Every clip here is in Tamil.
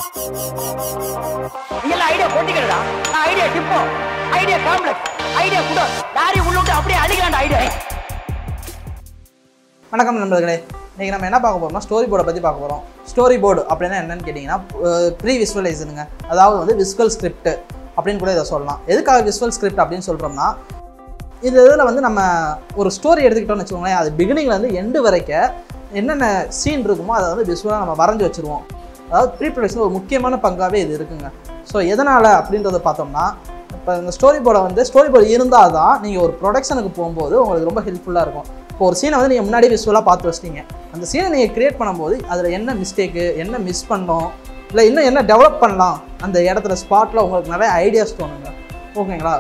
நீ எல்லாம் ஐடியா போட்டிக்கிறடா நான் idea depot idea complex idea கூட லாரி உள்ளுட்டு அப்படியே அடிக்கலாம்டா ஐடியா வணக்கம் நண்பர்களே இன்றைக்கி நம்ம என்ன பார்க்க போறோம்னா ஸ்டோரி போர்டை பற்றி பார்க்க போகிறோம் ஸ்டோரி போர்டு அப்படின்னா என்னன்னு கேட்டிங்கன்னா ப்ரீ விஸ்வலைஸுங்க அதாவது வந்து விஸ்வல் ஸ்கிரிப்ட் அப்படின்னு கூட இதை சொல்லலாம் எதுக்காக விஸ்வல் ஸ்கிரிப்ட் அப்படின்னு சொல்கிறோம்னா இந்த இதில் வந்து நம்ம ஒரு ஸ்டோரி எடுத்துக்கிட்டோம்னு வச்சுக்கோங்களேன் அது பிகினிங்லேருந்து எண்டு வரைக்கும் என்னென்ன சீன் இருக்குமோ அதை வந்து விஸ்வலாக நம்ம வரைஞ்சி வச்சுருவோம் அதாவது ப்ரீ ப்ரொடக்ஷன் ஒரு முக்கியமான பங்காகவே இது இருக்குங்க ஸோ எதனால் அப்படின்றத பார்த்தோம்னா இப்போ இந்த ஸ்டோரி போர்டை வந்து ஸ்டோரி போர்டு இருந்தால் தான் நீங்கள் ஒரு ப்ரொடக்ஷனுக்கு போகும்போது உங்களுக்கு ரொம்ப ஹெல்ப்ஃபுல்லாக இருக்கும் இப்போ ஒரு சீனை வந்து நீங்கள் முன்னாடியே விசுவலாக பார்த்து வச்சிட்டீங்க அந்த சீனை நீங்கள் கிரியேட் பண்ணும்போது அதில் என்ன மிஸ்டேக்கு என்ன மிஸ் பண்ணோம் இல்லை இன்னும் என்ன டெவலப் பண்ணலாம் அந்த இடத்துல ஸ்பாட்டில் உங்களுக்கு நிறைய ஐடியாஸ் தோணுங்க ஓகேங்களா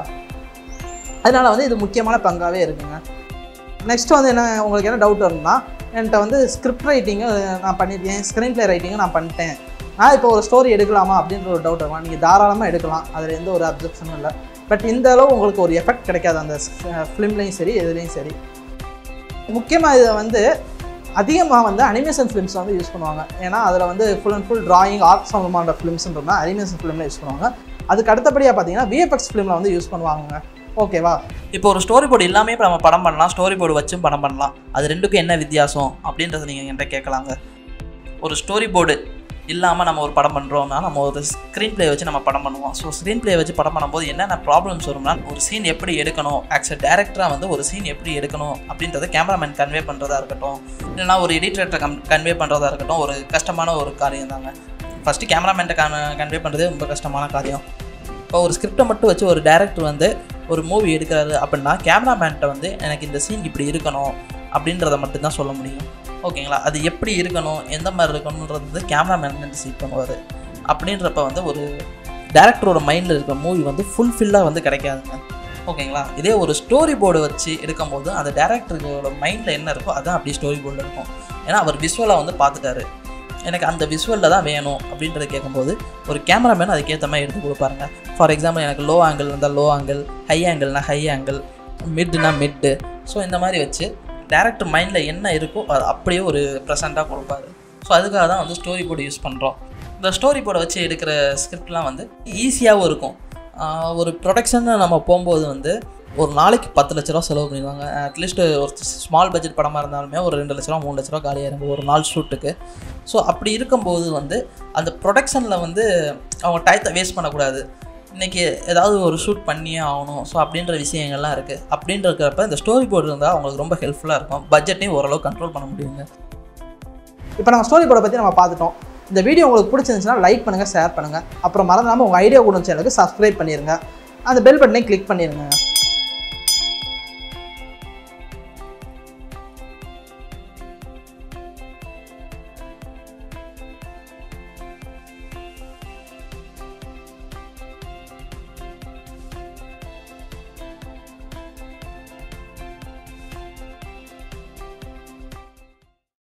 அதனால வந்து இது முக்கியமான பங்காகவே இருக்குங்க நெக்ஸ்ட் வந்து என்ன உங்களுக்கு என்ன டவுட் வரும்னா என்கிட்ட வந்து ஸ்கிரிப்ட் ரைட்டிங்கு நான் பண்ணியிருக்கேன் ஸ்க்ரீன் ப்ளே ரைட்டிங்கும் நான் பண்ணிட்டேன் நான் இப்போ ஒரு ஸ்டோரி எடுக்கலாமா அப்படின்ற ஒரு டவுட் இருக்கும் நீங்கள் தாராளமாக எடுக்கலாம் அதில் எந்த ஒரு அப்ஜெக்ஷனும் இல்லை பட் இந்த அளவு உங்களுக்கு ஒரு எஃபெக்ட் கிடைக்காது அந்த ஃபிலிம்லேயும் சரி எதுலேயும் சரி முக்கியமாக இதை வந்து அதிகமாக வந்து அனிமேஷன் ஃபிலிம்ஸ் வந்து யூஸ் பண்ணுவாங்க ஏன்னா அதில் வந்து full and full drawing art சம்மந்தமான ஃபிலிம்ஸ்ன்றதுனா அனிமேஷன் ஃபிலிமில் யூஸ் பண்ணுவாங்க அதுக்கு அடுத்தபடியாக பார்த்தீங்கன்னா விஎஃப்எக்ஸ் ஃபிலிமில் வந்து யூஸ் பண்ணுவாங்க ஓகேவா இப்போ ஒரு ஸ்டோரி போர்டு இல்லாமே இப்போ நம்ம படம் பண்ணலாம் ஸ்டோரி போர்டு வச்சும் படம் பண்ணலாம் அது ரெண்டுக்கும் என்ன வித்தியாசம் அப்படின்றத நீங்கள் என்கிட்ட கேட்கலாங்க ஒரு ஸ்டோரி போர்டு இல்லாமல் நம்ம ஒரு படம் பண்ணுறோம்னா நம்ம ஒரு ஸ்க்ரீன் ப்ளே வச்சு நம்ம படம் பண்ணுவோம் ஸோ ஸ்க்ரீன் ப்ளே வச்சு படம் பண்ணும்போது என்னென்ன ப்ராப்ளம்ஸ் வரும்னா ஒரு சீன் எப்படி எடுக்கணும் ஆக்சுவல் டேரக்டராக வந்து ஒரு சீன் எப்படி எடுக்கணும் அப்படின்றத கேமராமேன் கன்வே பண்ணுறதா இருக்கட்டும் இல்லைனா ஒரு எடிட்டர்கிட்ட கம் கன்வே பண்ணுறதா இருக்கட்டும் ஒரு கஷ்டமான ஒரு காரியம் தாங்க ஃபஸ்ட்டு கேமராமேன்ட்ட கன் கன்வே பண்ணுறதே ரொம்ப கஷ்டமான காரியம் இப்போ ஒரு ஸ்கிரிப்டை மட்டும் வச்சு ஒரு டேரக்டர் வந்து ஒரு மூவி எடுக்கிறாரு அப்படின்னா கேமராமேன்ட்ட வந்து எனக்கு இந்த சீன் இப்படி இருக்கணும் அப்படின்றத மட்டும்தான் சொல்ல முடியும் ஓகேங்களா அது எப்படி இருக்கணும் எந்த மாதிரி இருக்கணுன்றது வந்து கேமராமேன் டிசைட் பண்ணுவார் அப்படின்றப்ப வந்து ஒரு டேரக்டரோட மைண்டில் இருக்கிற மூவி வந்து ஃபுல்ஃபில்லாக வந்து கிடைக்காதுங்க ஓகேங்களா இதே ஒரு ஸ்டோரி போர்டு வச்சு எடுக்கும்போது அந்த டேரக்டரோட மைண்டில் என்ன இருக்கோ அதான் அப்படியே ஸ்டோரி போர்டில் இருக்கும் ஏன்னா அவர் விஷுவலாக வந்து பார்த்துட்டாரு எனக்கு அந்த விஷுவலில் தான் வேணும் அப்படின்றத கேட்கும்போது ஒரு கேமராமேன் அதுக்கேற்ற மாதிரி எடுத்து கொடுப்பாருங்க ஃபார் எக்ஸாம்பிள் எனக்கு லோ ஆங்கிள் இருந்தால் லோ ஆங்கிள் ஹை ஆங்கிள்னா ஹை ஆங்கிள் மிட்னா மிட்டு ஸோ இந்த மாதிரி வச்சு டேரக்டர் மைண்டில் என்ன இருக்கோ அது அப்படியே ஒரு ப்ரெசண்ட்டாக கொடுப்பாரு ஸோ அதுக்காக தான் வந்து ஸ்டோரி போர்டு யூஸ் பண்ணுறோம் இந்த ஸ்டோரி போர்டை வச்சு எடுக்கிற ஸ்கிரிப்ட்லாம் வந்து ஈஸியாகவும் இருக்கும் ஆஹ் ஒரு ப்ரொடக்ஷன் நம்ம போகும்போது வந்து ஒரு நாளைக்கு பத்து லட்ச ரூபா செலவு பண்ணிடுவாங்க அட்லீஸ்ட் ஒரு ஸ்மால் பட்ஜெட் படமாக இருந்தாலுமே ஒரு ரெண்டு லட்ச ரூபா மூணு லட்ச ரூபா காலியாக இருக்கும் ஒரு நாள் ஷூட்டுக்கு ஸோ அப்படி இருக்கும்போது வந்து அந்த ப்ரொடக்ஷனில் வந்து அவங்க டயத்தை வேஸ்ட் பண்ணக்கூடாது இன்றைக்கி ஏதாவது ஒரு ஷூட் பண்ணியே ஆகணும் ஸோ அப்படின்ற விஷயங்கள்லாம் இருக்குது அப்படின்ற இருக்கிறப்ப இந்த ஸ்டோரி போர்டு இருந்தால் அவங்களுக்கு ரொம்ப ஹெல்ப்ஃபுல்லாக இருக்கும் பட்ஜெட்டையும் ஓரளவு கண்ட்ரோல் பண்ண முடியுங்க இப்போ நம்ம ஸ்டோரி போர்டை பற்றி நம்ம பார்த்துட்டோம் இந்த வீடியோ உங்களுக்கு பிடிச்சிருந்துச்சுன்னா லைக் பண்ணுங்கள் ஷேர் பண்ணுங்கள் அப்புறம் மறந்துடாமல் உங்கள் ஐடியா கொடுத்த சேனலுக்கு சப்ஸ்கிரைப் பண்ணிடுங்க அந்த பெல் பட்டனை கிளிக் பண்ணிடுங்க